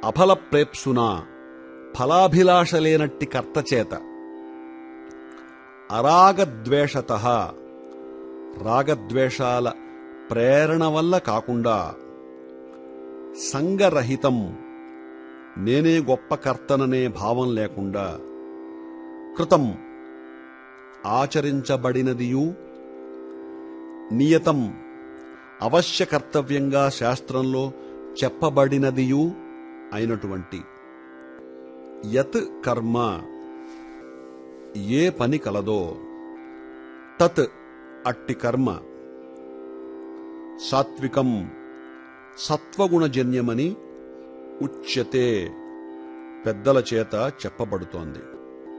అఫల ప్రేప్సున ఫలాభిలాష లేనట్టి కర్త చేత అరాగద్వేషత రాగద్వేషాల ప్రేరణ వల్ల కాకుండా సంగరహితం నేనే గొప్ప కర్తననే భావం లేకుండా కృతం ఆచరించబడినదియు నియతం అవశ్య కర్తవ్యంగా శాస్త్రంలో చెప్పబడినదియు అయినటువంటి యత్ కర్మ ఏ పని కలదో తత్ అట్టి కర్మ సాత్వికం సత్వగుణజన్యమని ఉచ్యతే పెద్దల చేత చెప్పబడుతోంది